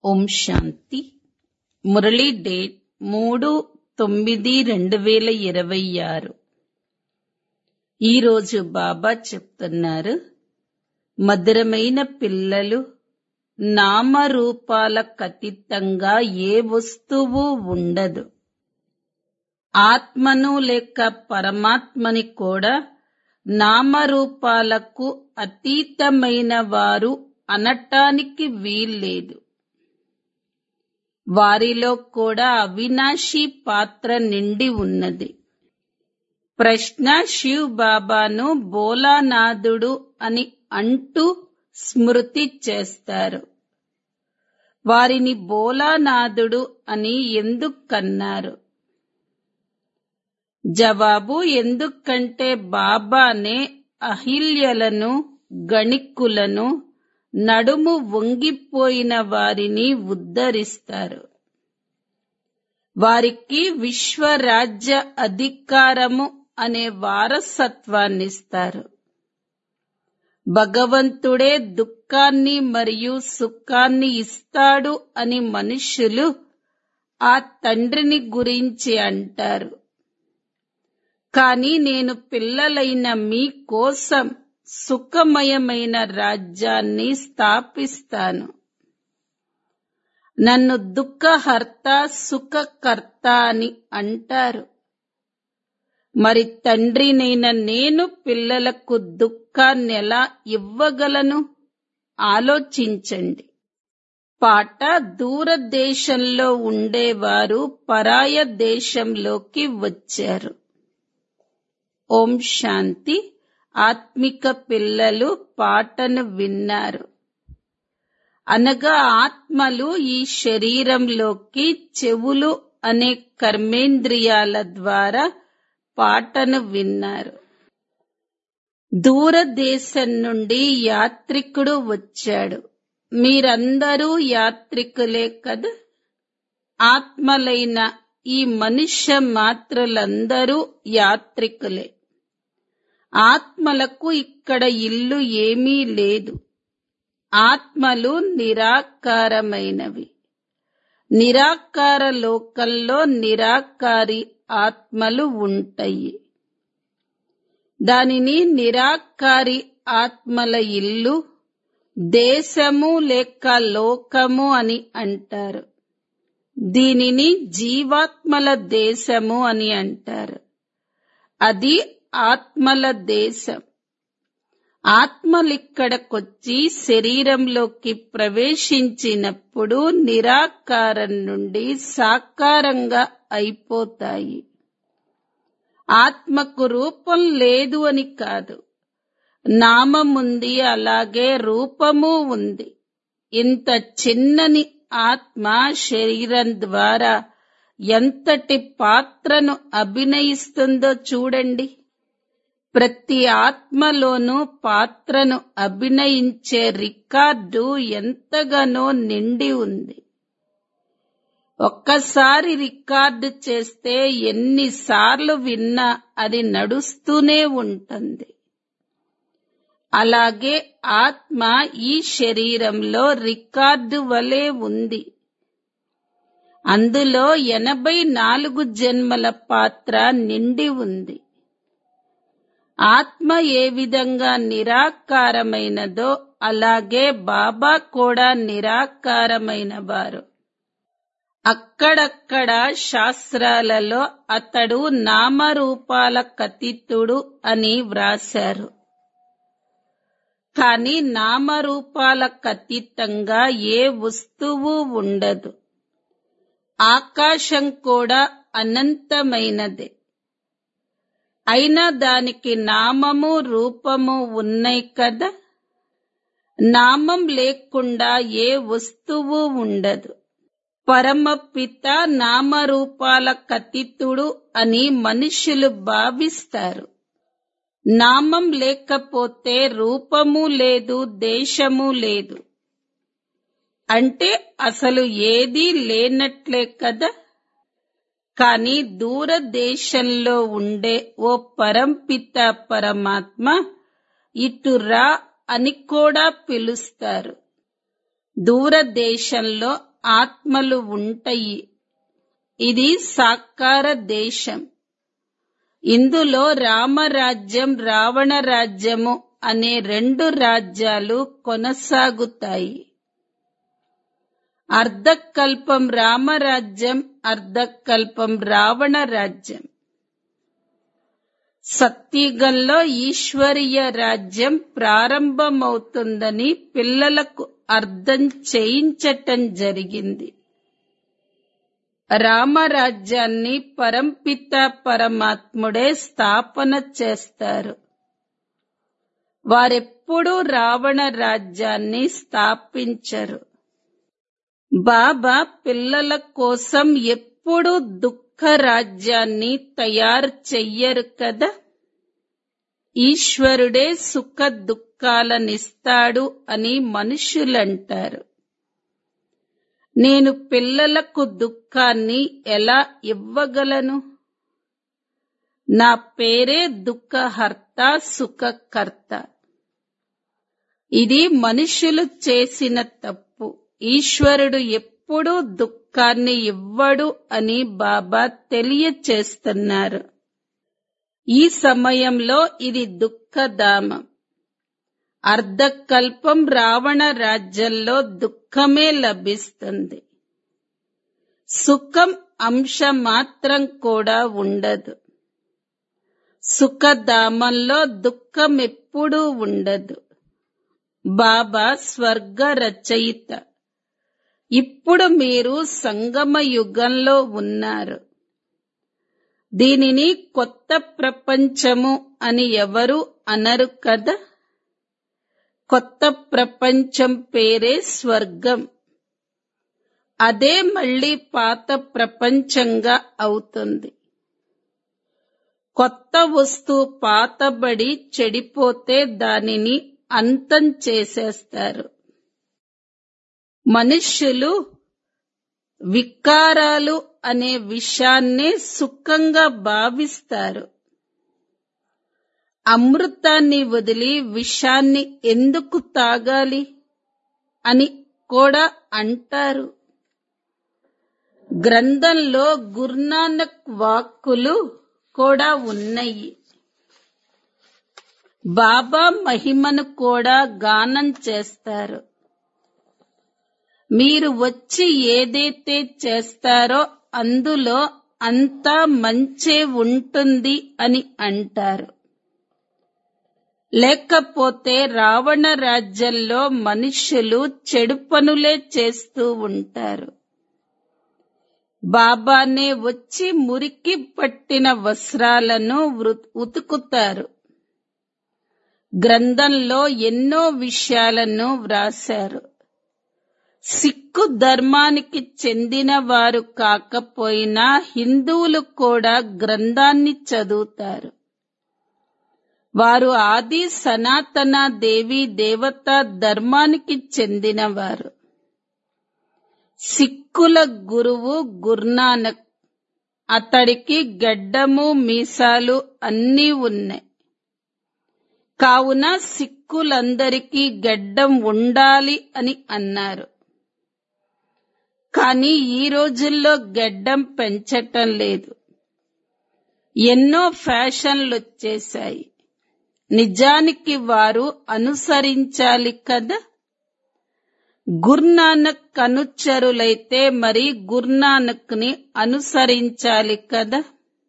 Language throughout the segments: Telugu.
ఓం శాంతి మురళీ డేట్ మూడు తొమ్మిది రెండు వేల ఇరవై ఆరు ఈరోజు బాబా చెప్తున్నారు మధురమైన పిల్లలు నామరూపాలకు అతీతంగా ఏ వస్తువు ఉండదు ఆత్మను లేక పరమాత్మని కూడా నామరూపాలకు అతీతమైన వారు అనటానికి వీల్లేదు వారిలో కూడా అవినాశి పాత్ర నిండి ఉన్నది ప్రశ్న శివ్ బాబాను బోలానాథుడు అని అంటూ స్మృతి చేస్తారు వారిని బోలానాథుడు అని ఎందుకన్నారు జవాబు ఎందుకంటే బాబానే అహిల్యలను గణిక్కులను నడుము వంగిపోయిన వారిని ఉద్ధరిస్తారు వారికి విశ్వరాజ్య అధికారము అనే వారసత్వాన్నిస్తారు భగవంతుడే దుఃఖాన్ని మరియు సుఖాన్ని ఇస్తాడు అని మనుష్యులు ఆ తండ్రిని గురించి అంటారు కానీ నేను పిల్లలైన మీ కోసం సుఖమయమైన రాజ్యాన్ని స్థాపిస్తాను నన్ను దుఃఖహర్త సుఖకర్త అని అంటారు మరి తండ్రినైన నేను పిల్లలకు దుఃఖాన్ని ఎలా ఇవ్వగలను ఆలోచించండి పాట దూరదేశంలో ఉండేవారు పరాయ దేశంలోకి వచ్చారు ఓం శాంతి ఆత్మిక పిల్లలు పాటను విన్నారు అనగా ఆత్మలు ఈ శరీరంలోకి చెవులు అనే కర్మేంద్రియాల ద్వారా పాటను విన్నారు దూరదేశం నుండి యాత్రికుడు వచ్చాడు మీరందరూ యాత్రికులే కదా ఆత్మలైన ఈ మనుష్య మాత్రులందరూ యాత్రికులే ఆత్మలకు ఇక్కడ ఇల్లు ఏమీ లేదు ఆత్మలు నిరాకారమైనవి నిరాకార లోకంలో నిరాకారి ఆత్మలు ఉంటాయి దానిని నిరాకారి ఆత్మల ఇల్లు దేశము లేక లోకము అని అంటారు దీనిని జీవాత్మల దేశము అని అంటారు అది ఆత్మల దేశం ఆత్మలిక్కడకొచ్చి శరీరంలోకి ప్రవేశించినప్పుడు నిరాకారం నుండి సాకారంగా అయిపోతాయి ఆత్మకు రూపం లేదు అని కాదు నామముంది అలాగే రూపము ఉంది ఇంత చిన్నని ఆత్మ శరీరం ద్వారా ఎంతటి పాత్రను అభినయిస్తుందో చూడండి ప్రతి ఆత్మలోనూ పాత్రను అభినయించే రికార్డు ఎంతగానో నిండి ఉంది ఒక్కసారి రికార్డు చేస్తే ఎన్నిసార్లు విన్నా అది నడుస్తూనే ఉంటుంది అలాగే ఆత్మ ఈ శరీరంలో రికార్డు వలె ఉంది అందులో ఎనభై నాలుగు జన్మల పాత్ర నిండి ఉంది ఆత్మ ఏ విధంగా నిరాకారమైనదో అలాగే బాబా కూడా నిరాకారమైన వారు అక్కడక్కడ శాస్త్రాలలో అతడు నామరూపాల కతితుడు అని వ్రాశారు కాని నామరూపాల కతీతంగా ఏ వస్తువు ఉండదు ఆకాశం కూడా అనంతమైనదే అయినా దానికి నామము రూపము ఉన్నాయి కదా నామం లేకుండా ఏ వస్తువు ఉండదు పరమపిత నామరూపాల కతితుడు అని మనుషులు భావిస్తారు నామం లేకపోతే రూపము లేదు దేశము లేదు అంటే అసలు ఏదీ లేనట్లే కదా కాని దూరదేశంలో ఉండే ఓ పరంపిత పరమాత్మ ఇటు రా అని కూడా పిలుస్తారు దూరదేశంలో ఆత్మలు ఉంటాయి ఇది సాకార దేశం ఇందులో రామరాజ్యం రావణ రాజ్యము అనే రెండు రాజ్యాలు కొనసాగుతాయి అర్ధకల్పం రామరాజ్యం అర్ధకల్పం రావణ రాజ్యం సత్యుగంలో ఈశ్వరీయ రాజ్యం ప్రారంభమవుతుందని పిల్లలకు అర్థం చేయించటం జరిగింది రామరాజ్యాన్ని పరంపిత పరమాత్ముడే స్థాపన చేస్తారు వారెప్పుడూ రావణ రాజ్యాన్ని స్థాపించరు బాబా పిల్లల కోసం ఎప్పుడూ దుఃఖ రాజ్యాన్ని తయారు చెయ్యరు కదా ఈశ్వరుడే సుఖ దుఃఖాలనిస్తాడు అని మనుషులంటారు నేను పిల్లలకు దుఃఖాన్ని ఎలా ఇవ్వగలను నా పేరే దుఃఖహర్త సుఖకర్త ఇది మనుషులు చేసిన తప్పు ఈశ్వరుడు ఎప్పుడూ దుఃఖాన్ని ఇవ్వడు అని బాబా తెలియచేస్తున్నారు ఈ సమయంలో ఇది దుఃఖధామం అర్ధకల్పం రావణ రాజ్యంలో దుఃఖమే లభిస్తుంది సుఖం అంశ మాత్రం కూడా ఉండదు సుఖధామంలో దుఃఖం ఎప్పుడూ ఉండదు బాబా స్వర్గ రచయిత ఇప్పుడు మీరు సంగమ యుగంలో ఉన్నారు దీనిని కొత్త ప్రపంచము అని ఎవరు అనరు కదా కొత్త ప్రపంచం పేరే స్వర్గం అదే మళ్ళీ పాత ప్రపంచంగా అవుతుంది కొత్త వస్తువు పాతబడి చెడిపోతే దానిని అంతం చేసేస్తారు మనుష్యులు వికారాలు అనే విషాన్నే సుఖంగా భావిస్తారు అమృతాన్ని వదిలి విషాన్ని ఎందుకు తాగాలి అని కూడా అంటారు గ్రంథంలో గురునానక్ వాక్కులు కూడా ఉన్నాయి బాబా మహిమను కూడా గానం చేస్తారు మీరు వచ్చి ఏదైతే చేస్తారో అందులో అంతా మంచే ఉంటుంది అని అంటారు లేకపోతే రావణ రాజ్యంలో మనుష్యులు చెడు పనులే చేస్తూ ఉంటారు బాబానే వచ్చి మురికి పట్టిన వస్త్రాలను వృ- ఉతుకుతారు గ్రంథంలో ఎన్నో విషయాలను వ్రాశారు సిక్కు ధర్మానికి చెందిన వారు కాకపోయినా హిందువులు కూడా గ్రంథాన్ని చదువుతారు వారు ఆది సనాతన దేవి దేవత ధర్మానికి చెందినవారు సిక్కుల గురువు గుర్నానక్ అతడికి గడ్డము మీసాలు అన్నీ ఉన్నాయి కావున సిక్కులందరికీ గడ్డం ఉండాలి అని అన్నారు కానీ ఈ రోజుల్లో గడ్డం పెంచటం లేదు ఎన్నో ఫ్యాషన్లు వచ్చేశాయి నిజానికి వారు అనుసరించాలి కదా గుర్నానక్ అనుచరులైతే మరి గుర్నానక్ ని అనుసరించాలి కదా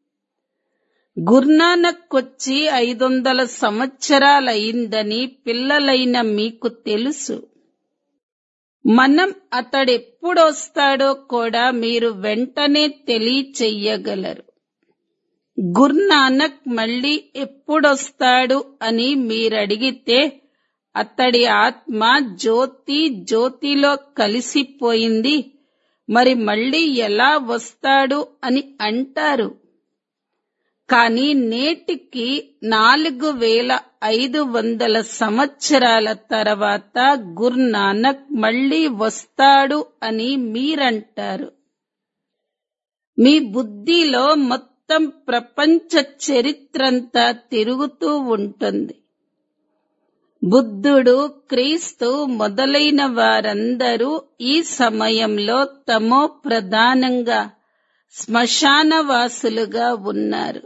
గుర్నానక్ వచ్చి ఐదు వందల సంవత్సరాలయిందని పిల్లలైన మీకు తెలుసు మనం అతడెప్పుడొస్తాడో కూడా మీరు వెంటనే తెలియచెయ్యగలరు గుర్నానక్ మళ్ళీ ఎప్పుడొస్తాడు అని మీరడిగితే అతడి ఆత్మ జ్యోతి జ్యోతిలో కలిసిపోయింది మరి మళ్ళీ ఎలా వస్తాడు అని అంటారు కానీ నేటికి నాలుగు వేల ఐదు వందల సంవత్సరాల తర్వాత గుర్నానక్ మళ్ళీ వస్తాడు అని మీరంటారు మీ బుద్ధిలో మొత్తం ప్రపంచ చరిత్రంతా తిరుగుతూ ఉంటుంది బుద్ధుడు క్రీస్తు మొదలైన వారందరూ ఈ సమయంలో తమో ప్రధానంగా శ్మశానవాసులుగా ఉన్నారు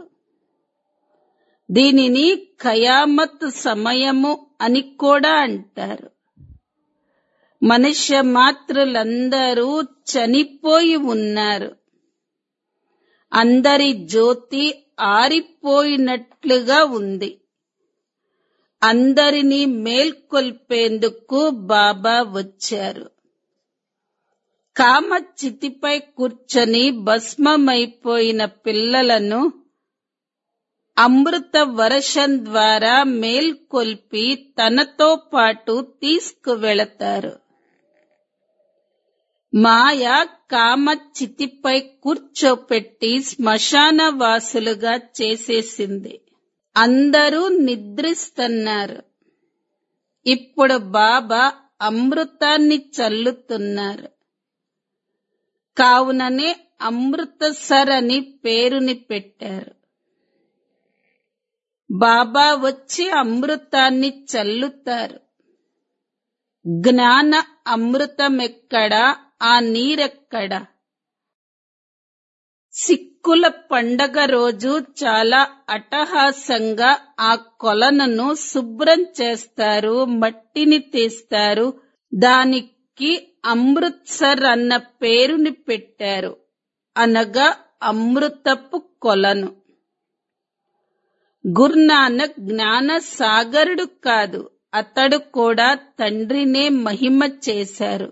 దీనిని ఖయామత్ సమయము అని కూడా అంటారు మనుష్య మాతృలందరూ చనిపోయి ఉన్నారు అందరి జ్యోతి ఆరిపోయినట్లుగా ఉంది అందరినీ మేల్కొల్పేందుకు బాబా వచ్చారు కామ చితిపై కూర్చొని భస్మమైపోయిన పిల్లలను అమృత వర్షం ద్వారా మేల్కొల్పి తనతో పాటు తీసుకువెళతారు మాయ కామ చితిపై కూర్చోపెట్టి శ్మశాన వాసులుగా చేసేసింది అందరూ నిద్రిస్తున్నారు ఇప్పుడు బాబా అమృతాన్ని చల్లుతున్నారు కావుననే అమృతసర్ అని పేరుని పెట్టారు బాబా వచ్చి అమృతాన్ని చల్లుతారు జ్ఞాన అమృతమెక్కడా ఆ నీరెక్కడా సిక్కుల పండగ రోజు చాలా అట్టహాసంగా ఆ కొలనును శుభ్రం చేస్తారు మట్టిని తీస్తారు దానికి అమృత్సర్ అన్న పేరుని పెట్టారు అనగా అమృతపు కొలను గురునానక్ జ్ఞాన సాగరుడు కాదు అతడు కూడా తండ్రినే మహిమ చేశారు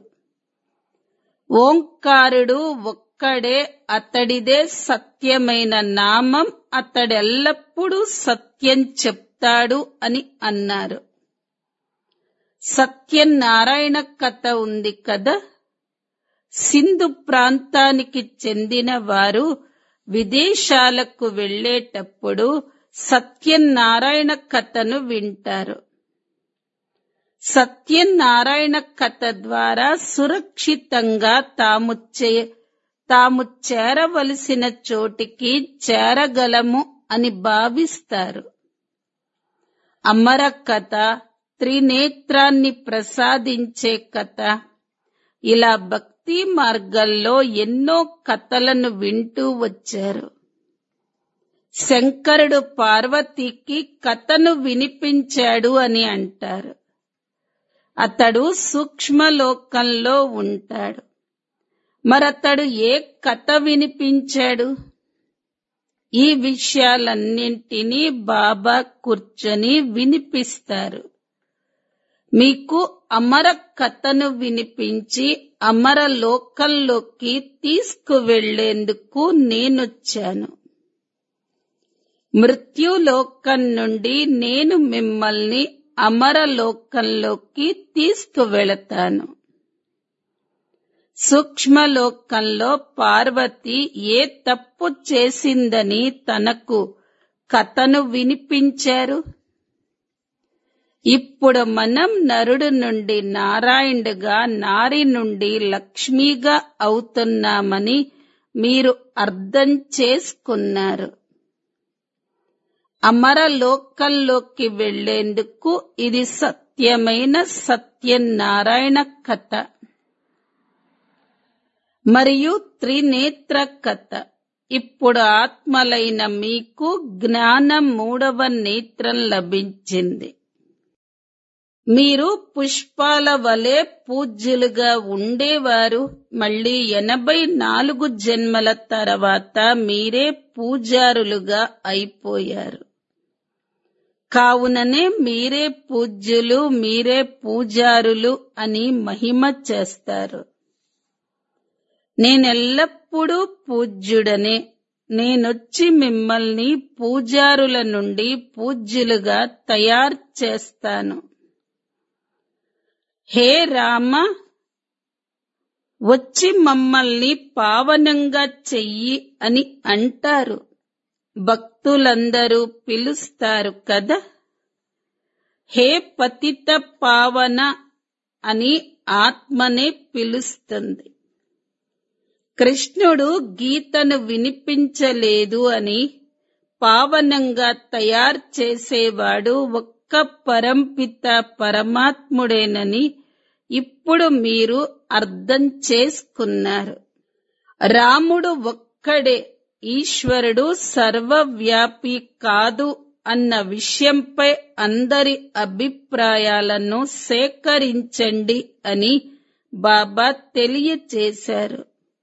ఓంకారుడు ఒక్కడే అతడిదే సత్యమైన నామం అతడెల్లప్పుడూ సత్యం చెప్తాడు అని అన్నారు సత్యనారాయణ కథ ఉంది కదా సింధు ప్రాంతానికి చెందిన వారు విదేశాలకు వెళ్ళేటప్పుడు సత్యనారాయణ కథను వింటారు సత్యనారాయణ కథ ద్వారా సురక్షితంగా తాము చే తాము చేరవలసిన చోటికి చేరగలము అని భావిస్తారు అమర కథ త్రినేత్రాన్ని ప్రసాదించే కథ ఇలా భక్తి మార్గంలో ఎన్నో కథలను వింటూ వచ్చారు శంకరుడు పార్వతికి కథను వినిపించాడు అని అంటారు అతడు సూక్ష్మలోకంలో ఉంటాడు మరతడు ఏ కథ వినిపించాడు ఈ విషయాలన్నింటినీ బాబా కూర్చొని వినిపిస్తారు మీకు అమర కథను వినిపించి అమర లోకంలోకి తీసుకువెళ్లేందుకు నేనొచ్చాను మృత్యులోకం నుండి నేను మిమ్మల్ని అమరలోకంలోకి తీసుకువెళతాను సూక్ష్మలోకంలో పార్వతి ఏ తప్పు చేసిందని తనకు కథను వినిపించారు ఇప్పుడు మనం నరుడు నుండి నారాయణుడుగా నారి నుండి లక్ష్మిగా అవుతున్నామని మీరు అర్థం చేసుకున్నారు అమరలోకంలోకి వెళ్లేందుకు ఇది సత్యమైన సత్యనారాయణ కథ మరియు త్రినేత్ర కథ ఇప్పుడు ఆత్మలైన మీకు జ్ఞానం మూడవ నేత్రం లభించింది మీరు పుష్పాల వలె పూజ్యులుగా ఉండేవారు మళ్ళీ ఎనభై నాలుగు జన్మల తర్వాత మీరే పూజారులుగా అయిపోయారు కావుననే మీరే పూజ్యులు మీరే పూజారులు అని మహిమ చేస్తారు నేనెల్లప్పుడూ పూజ్యుడనే నేనొచ్చి మిమ్మల్ని పూజారుల నుండి పూజ్యులుగా తయారు చేస్తాను హే రామ వచ్చి మమ్మల్ని పావనంగా చెయ్యి అని అంటారు భక్తులందరూ పిలుస్తారు కదా హే పతిత పావన అని ఆత్మనే పిలుస్తుంది కృష్ణుడు గీతను వినిపించలేదు అని పావనంగా తయారు చేసేవాడు ఒక్క ఒక్క పరంపిత పరమాత్ముడేనని ఇప్పుడు మీరు అర్థం చేసుకున్నారు రాముడు ఒక్కడే ఈశ్వరుడు సర్వవ్యాపి కాదు అన్న విషయంపై అందరి అభిప్రాయాలను సేకరించండి అని బాబా తెలియచేశారు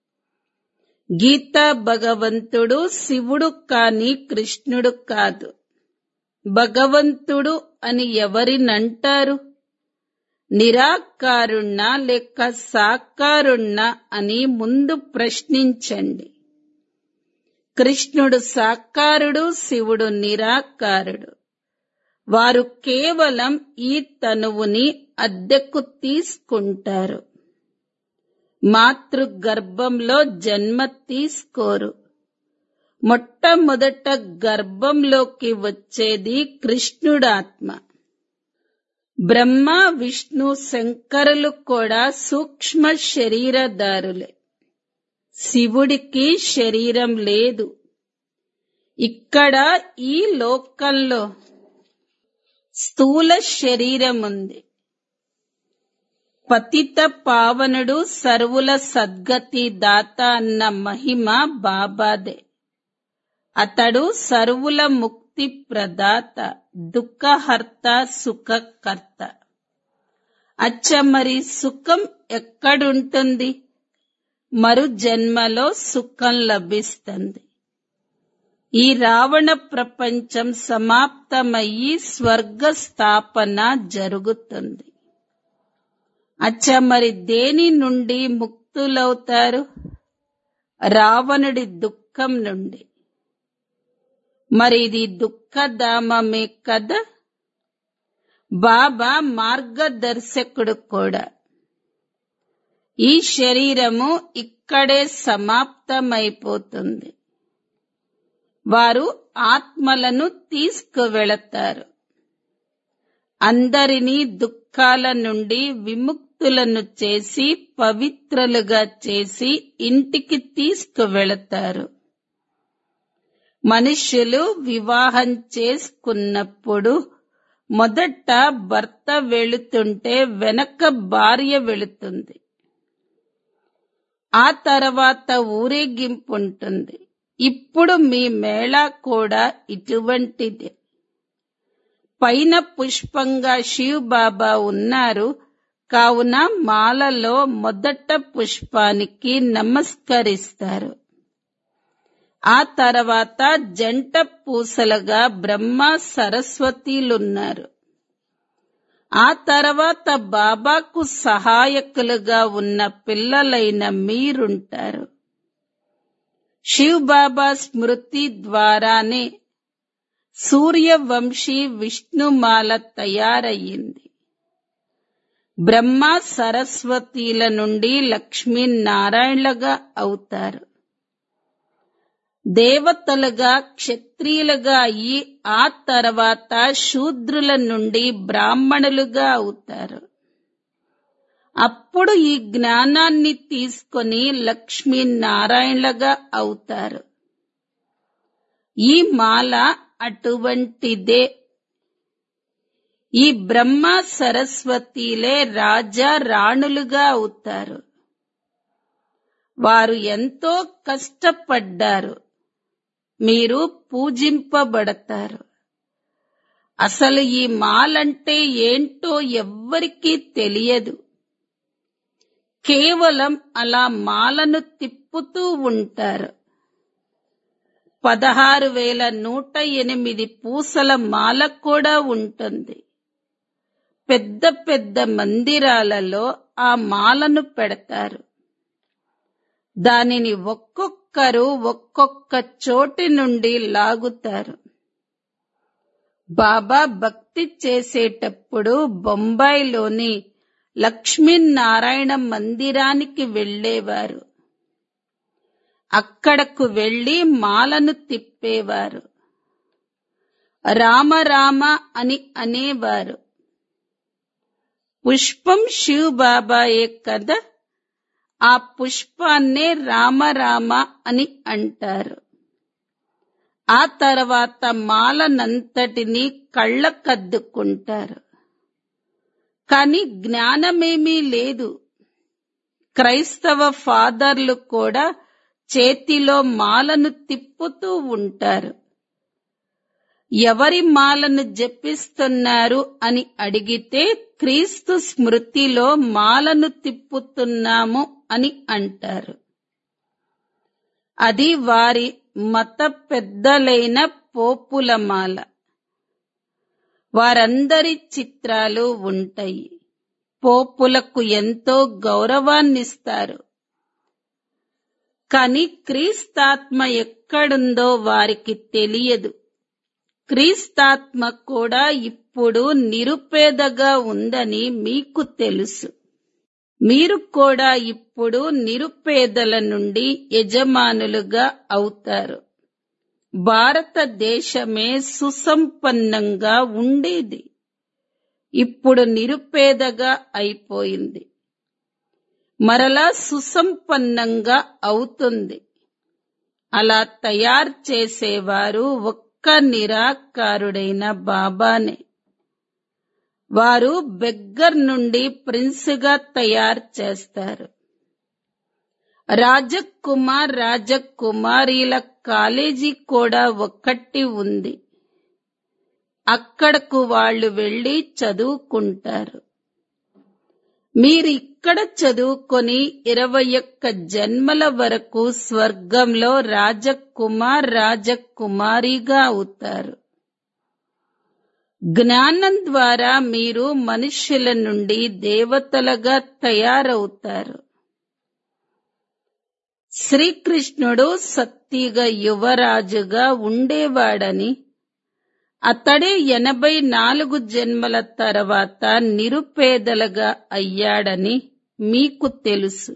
గీతా భగవంతుడు శివుడు కాని కృష్ణుడు కాదు భగవంతుడు అని ఎవరినంటారు నిరాకారుణ్ణా లేక సాకారుణ్ణా అని ముందు ప్రశ్నించండి కృష్ణుడు సాకారుడు శివుడు నిరాకారుడు వారు కేవలం ఈ తనువుని అద్దెకు తీసుకుంటారు మాతృ గర్భంలో జన్మ తీసుకోరు మొట్టమొదట గర్భంలోకి వచ్చేది కృష్ణుడాత్మ బ్రహ్మ విష్ణు శంకరులు కూడా సూక్ష్మ శరీరదారులే శివుడికి శరీరం లేదు ఇక్కడ ఈ లోకంలో స్థూల శరీరం ఉంది పతిత పావనుడు సర్వుల సద్గతి దాత అన్న మహిమ బాబాదే అతడు సర్వుల ముక్తి ప్రదాత దుఃఖహర్త సుఖకర్త అచ్చ మరి సుఖం ఎక్కడుంటుంది మరు జన్మలో సుఖం లభిస్తుంది ఈ రావణ ప్రపంచం సమాప్తమయ్యి స్వర్గ స్థాపన జరుగుతుంది అచ్చ మరి దేని నుండి ముక్తులవుతారు రావణుడి దుఃఖం నుండి మరి ఇది దుఃఖధామమే కదా బాబా మార్గదర్శకుడు కూడా ఈ శరీరము ఇక్కడే సమాప్తమైపోతుంది వారు ఆత్మలను తీసుకువెళతారు అందరినీ దుఃఖాల నుండి విముక్తులను చేసి పవిత్రులుగా చేసి ఇంటికి తీసుకువెళతారు మనుష్యులు వివాహం చేసుకున్నప్పుడు మొదట భర్త వెళుతుంటే వెనక భార్య వెళుతుంది ఆ తర్వాత ఊరేగింపు ఉంటుంది ఇప్పుడు మీ మేళా కూడా ఇటువంటిదే పైన పుష్పంగా శివ్ బాబా ఉన్నారు కావున మాలలో మొదట పుష్పానికి నమస్కరిస్తారు ఆ తర్వాత జంట పూసలుగా బ్రహ్మ సరస్వతీలున్నారు ఆ తర్వాత బాబాకు సహాయకులుగా ఉన్న పిల్లలైన మీరుంటారు శివ్ బాబా స్మృతి ద్వారానే సూర్యవంశీ విష్ణుమాల తయారయ్యింది బ్రహ్మ సరస్వతీల నుండి లక్ష్మీనారాయణలుగా అవుతారు దేవతలుగా క్షత్రియులుగా అయి ఆ తర్వాత శూద్రుల నుండి బ్రాహ్మణులుగా అవుతారు అప్పుడు ఈ జ్ఞానాన్ని తీసుకొని లక్ష్మీనారాయణలుగా అవుతారు ఈ మాల అటువంటిదే ఈ బ్రహ్మ సరస్వతిలే రాజా రాణులుగా అవుతారు వారు ఎంతో కష్టపడ్డారు మీరు పూజింపబడతారు అసలు ఈ మాలంటే ఏంటో ఎవ్వరికీ తెలియదు కేవలం అలా మాలను తిప్పుతూ ఉంటారు పదహారు వేల నూట ఎనిమిది పూసల మాల కూడా ఉంటుంది పెద్ద పెద్ద మందిరాలలో ఆ మాలను పెడతారు దానిని ఒక్కొక్కరు ఒక్కొక్క చోటి నుండి లాగుతారు బాబా భక్తి చేసేటప్పుడు బొంబాయిలోని లక్ష్మీనారాయణ మందిరానికి వెళ్ళేవారు అక్కడకు వెళ్లి మాలను తిప్పేవారు రామ రామ అని అనేవారు పుష్పం శివ్ బాబాయే కదా ఆ పుష్పాన్నే రామ రామ అని అంటారు ఆ తర్వాత మాలనంతటినీ కళ్ళకద్దుకుంటారు కాని జ్ఞానమేమీ లేదు క్రైస్తవ ఫాదర్లు కూడా చేతిలో మాలను తిప్పుతూ ఉంటారు ఎవరి మాలను జపిస్తున్నారు అని అడిగితే క్రీస్తు స్మృతిలో మాలను తిప్పుతున్నాము అని అంటారు అది వారి మత పెద్దలైన పోపుల మాల వారందరి చిత్రాలు ఉంటాయి పోపులకు ఎంతో గౌరవాన్నిస్తారు కాని క్రీస్తాత్మ ఎక్కడుందో వారికి తెలియదు క్రీస్తాత్మ కూడా ఇప్పుడు నిరుపేదగా ఉందని మీకు తెలుసు మీరు కూడా ఇప్పుడు నిరుపేదల నుండి యజమానులుగా అవుతారు భారతదేశమే సుసంపన్నంగా ఉండేది ఇప్పుడు నిరుపేదగా అయిపోయింది మరలా సుసంపన్నంగా అవుతుంది అలా తయారు చేసేవారు ఒక్క నిరాకారుడైన బాబానే వారు బెగ్గర్ నుండి ప్రిన్స్గా తయారు చేస్తారు రాజకుమార్ రాజకుమారీల కాలేజీ కూడా ఒక్కటి ఉంది అక్కడకు వాళ్ళు వెళ్లి చదువుకుంటారు మీరు ఇక్కడ చదువుకొని ఇరవై ఒక్క జన్మల వరకు స్వర్గంలో రాజకుమార్ రాజకుమారిగా అవుతారు జ్ఞానం ద్వారా మీరు మనుష్యుల నుండి దేవతలుగా తయారవుతారు శ్రీకృష్ణుడు సత్తిగా యువరాజుగా ఉండేవాడని అతడే ఎనభై నాలుగు జన్మల తర్వాత నిరుపేదలుగా అయ్యాడని మీకు తెలుసు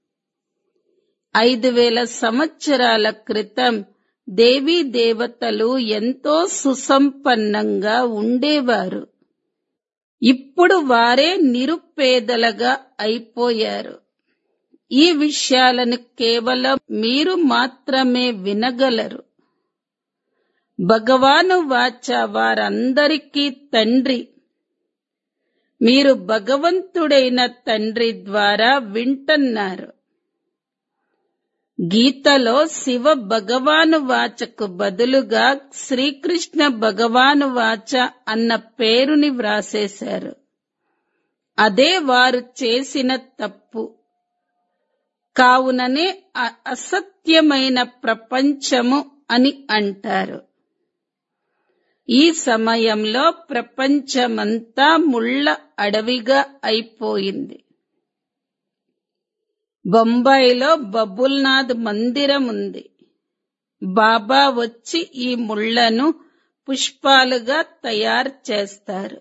ఐదు వేల సంవత్సరాల క్రితం దేవీ దేవతలు ఎంతో సుసంపన్నంగా ఉండేవారు ఇప్పుడు వారే నిరుపేదలుగా అయిపోయారు ఈ విషయాలను కేవలం మీరు మాత్రమే వినగలరు భగవాను వాచ వారందరికీ తండ్రి మీరు భగవంతుడైన తండ్రి ద్వారా వింటున్నారు గీతలో శివ భగవాను వాచకు బదులుగా శ్రీకృష్ణ భగవాను వాచ అన్న పేరుని వ్రాసేశారు అదే వారు చేసిన తప్పు కావుననే అ- అసత్యమైన ప్రపంచము అని అంటారు ఈ సమయంలో ప్రపంచమంతా ముళ్ళ అడవిగా అయిపోయింది బొంబాయిలో బబుల్నాథ్ మందిరం ఉంది బాబా వచ్చి ఈ ముళ్లను పుష్పాలుగా తయారు చేస్తారు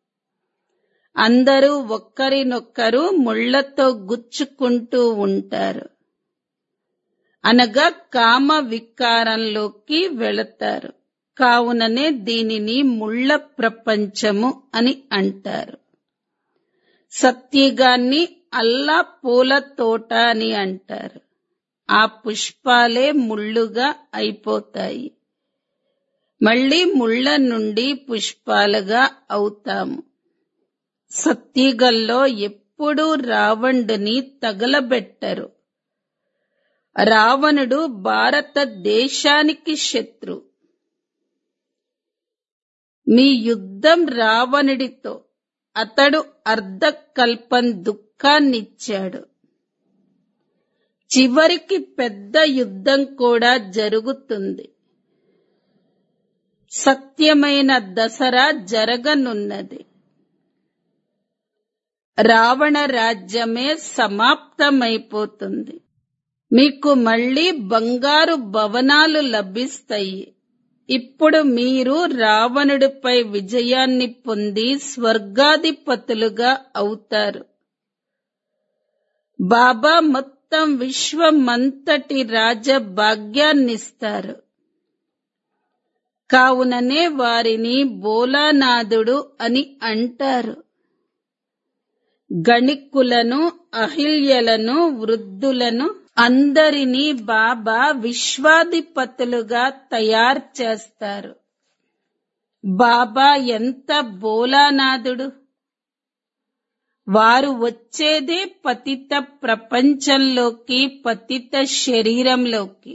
అందరూ ఒక్కరినొక్కరు ముళ్లతో గుచ్చుకుంటూ ఉంటారు అనగా కామ వికారంలోకి వెళతారు కావుననే దీనిని ముళ్ళ ప్రపంచము అని అంటారు సత్యగాన్ని అల్లా పూల తోట అని అంటారు ఆ పుష్పాలే ముళ్ళుగా అయిపోతాయి మళ్ళీ ముళ్ళ నుండి పుష్పాలుగా అవుతాము సత్యగల్లో ఎప్పుడూ రావణుడిని తగలబెట్టరు రావణుడు భారతదేశానికి శత్రు మీ యుద్ధం రావణుడితో అతడు అర్ధకల్పం దుఃఖాన్నిచ్చాడు చివరికి పెద్ద యుద్ధం కూడా జరుగుతుంది సత్యమైన దసరా జరగనున్నది రావణ రాజ్యమే సమాప్తమైపోతుంది మీకు మళ్ళీ బంగారు భవనాలు లభిస్తాయి ఇప్పుడు మీరు రావణుడిపై విజయాన్ని పొంది స్వర్గాధిపతులుగా అవుతారు బాబా మొత్తం విశ్వమంతటి రాజ భాగ్యాన్నిస్తారు కావుననే వారిని బోలానాథుడు అని అంటారు గణికులను అహిల్యలను వృద్ధులను అందరినీ బాబా విశ్వాధిపతులుగా తయారు చేస్తారు బాబా ఎంత బోలానాథుడు వారు వచ్చేదే పతిత ప్రపంచంలోకి పతిత శరీరంలోకి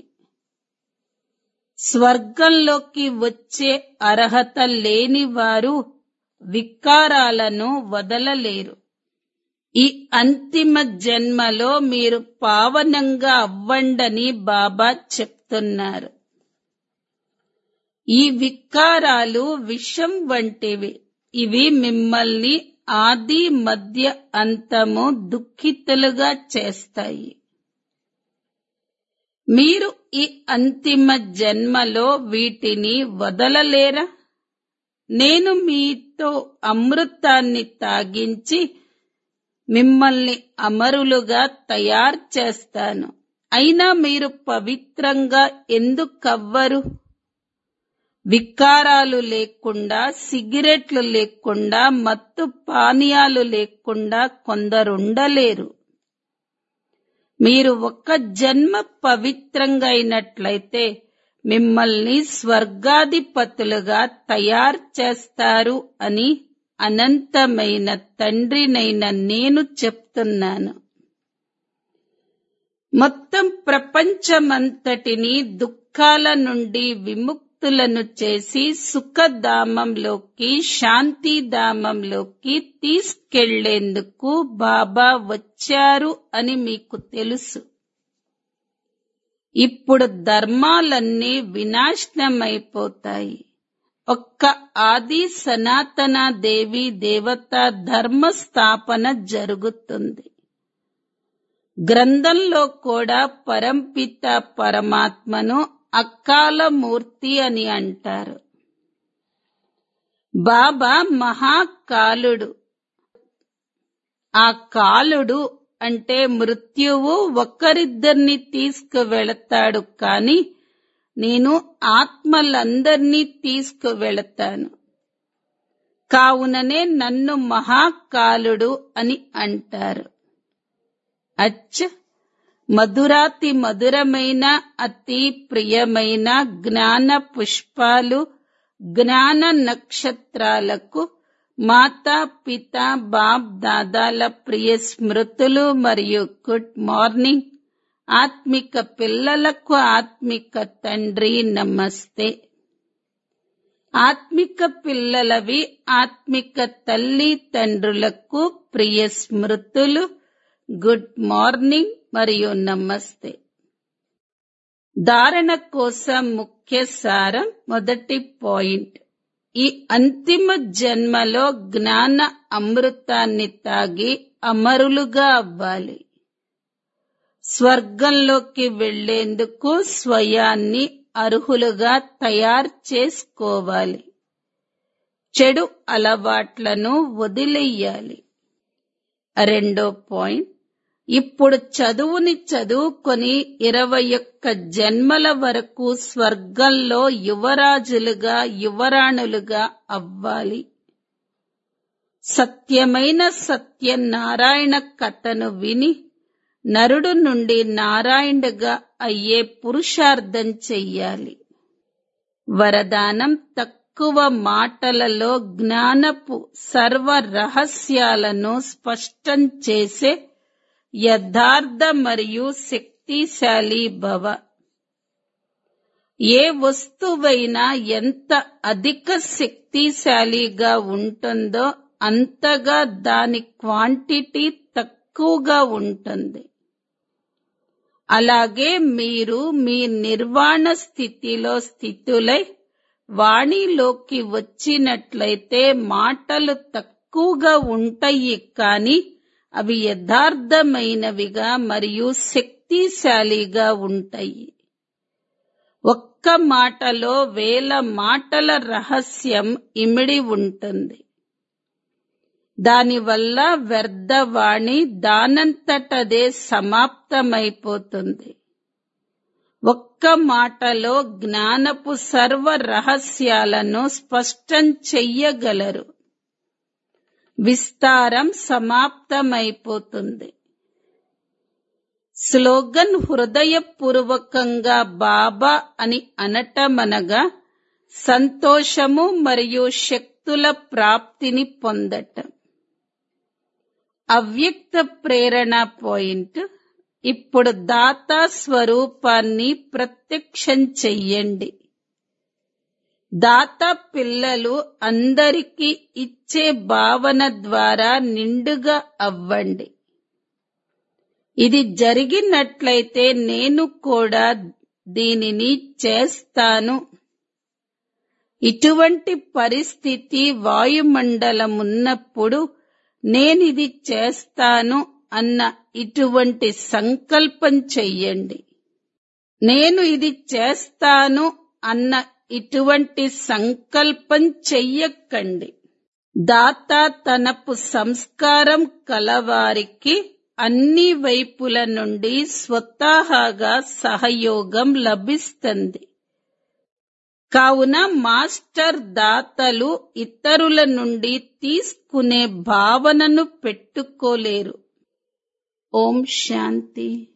స్వర్గంలోకి వచ్చే అర్హత లేని వారు వికారాలను వదలలేరు ఈ అంతిమ జన్మలో మీరు పావనంగా అవ్వండని బాబా చెప్తున్నారు ఈ వికారాలు విషం వంటివి ఇవి మిమ్మల్ని ఆది మధ్య అంతము దుఃఖితులుగా చేస్తాయి మీరు ఈ అంతిమ జన్మలో వీటిని వదలలేరా నేను మీతో అమృతాన్ని తాగించి మిమ్మల్ని అమరులుగా తయారు చేస్తాను అయినా మీరు పవిత్రంగా ఎందుకవ్వరు వికారాలు లేకుండా సిగరెట్లు లేకుండా మత్తు పానీయాలు లేకుండా కొందరుండలేరు మీరు ఒక్క జన్మ పవిత్రంగా అయినట్లయితే మిమ్మల్ని స్వర్గాధిపతులుగా తయారు చేస్తారు అని అనంతమైన తండ్రినైన నేను చెప్తున్నాను మొత్తం ప్రపంచమంతటిని దుఃఖాల నుండి విముక్తులను చేసి సుఖధామంలోకి శాంతిధామంలోకి తీసుకెళ్లేందుకు బాబా వచ్చారు అని మీకు తెలుసు ఇప్పుడు ధర్మాలన్నీ వినాశనమైపోతాయి ఒక్క ఆది సనాతన దేవి దేవత ధర్మ స్థాపన జరుగుతుంది గ్రంథంలో కూడా పరంపిత పరమాత్మను అకాల మూర్తి అని అంటారు బాబా మహాకాలుడు ఆ కాలుడు అంటే మృత్యువు ఒక్కరిద్దరిని తీసుకువెళతాడు కాని నేను ఆత్మలందర్నీ తీసుకువెళతాను కావుననే నన్ను మహాకాలుడు అని అంటారు అచ్చ మధురాతి మధురమైన అతి ప్రియమైన జ్ఞాన పుష్పాలు జ్ఞాన నక్షత్రాలకు మాతా పిత బాప్ దాదాల ప్రియ స్మృతులు మరియు గుడ్ మార్నింగ్ ఆత్మిక పిల్లలకు ఆత్మిక తండ్రి నమస్తే ఆత్మిక పిల్లలవి ఆత్మిక తల్లి తండ్రులకు ప్రియ స్మృతులు గుడ్ మార్నింగ్ మరియు నమస్తే ధారణ కోసం ముఖ్య సారం మొదటి పాయింట్ ఈ అంతిమ జన్మలో జ్ఞాన అమృతాన్ని తాగి అమరులుగా అవ్వాలి స్వర్గంలోకి వెళ్లేందుకు స్వయాన్ని అర్హులుగా తయారు చేసుకోవాలి చెడు అలవాట్లను వదిలేయాలి రెండో పాయింట్ ఇప్పుడు చదువుని చదువుకొని ఇరవై ఒక్క జన్మల వరకు స్వర్గంలో యువరాజులుగా యువరాణులుగా అవ్వాలి సత్యమైన సత్యనారాయణ కథను విని నరుడు నుండి నారాయణుడుగా అయ్యే పురుషార్థం చెయ్యాలి వరదానం తక్కువ మాటలలో జ్ఞానపు సర్వ రహస్యాలను స్పష్టం చేసే యథార్థ మరియు శక్తిశాలి భవ ఏ వస్తువైనా ఎంత అధిక శక్తిశాలిగా ఉంటుందో అంతగా దాని క్వాంటిటీ తక్కువగా ఉంటుంది అలాగే మీరు మీ నిర్వాణ స్థితిలో స్థితులై వాణిలోకి వచ్చినట్లయితే మాటలు తక్కువగా ఉంటాయి కానీ అవి యథార్థమైనవిగా మరియు శక్తిశాలిగా ఉంటాయి ఒక్క మాటలో వేల మాటల రహస్యం ఇమిడి ఉంటుంది దానివల్ల వ్యర్థవాణి దానంతటదే సమాప్తమైపోతుంది ఒక్క మాటలో జ్ఞానపు సర్వ రహస్యాలను స్పష్టం చెయ్యగలరు విస్తారం సమాప్తమైపోతుంది స్లోగన్ హృదయపూర్వకంగా బాబా అని అనటమనగా సంతోషము మరియు శక్తుల ప్రాప్తిని పొందటం అవ్యక్త ప్రేరణ పాయింట్ ఇప్పుడు దాతా స్వరూపాన్ని ప్రత్యక్షం చెయ్యండి దాత పిల్లలు అందరికీ ఇచ్చే భావన ద్వారా నిండుగా అవ్వండి ఇది జరిగినట్లయితే నేను కూడా దీనిని చేస్తాను ఇటువంటి పరిస్థితి వాయుమండలమున్నప్పుడు నేనిది చేస్తాను అన్న ఇటువంటి సంకల్పం చెయ్యండి నేను ఇది చేస్తాను అన్న ఇటువంటి సంకల్పం చెయ్యకండి దాత తనపు సంస్కారం కలవారికి అన్ని వైపుల నుండి స్వతహాగా సహయోగం లభిస్తుంది కావున మాస్టర్ దాతలు ఇతరుల నుండి తీసుకునే భావనను పెట్టుకోలేరు ఓం శాంతి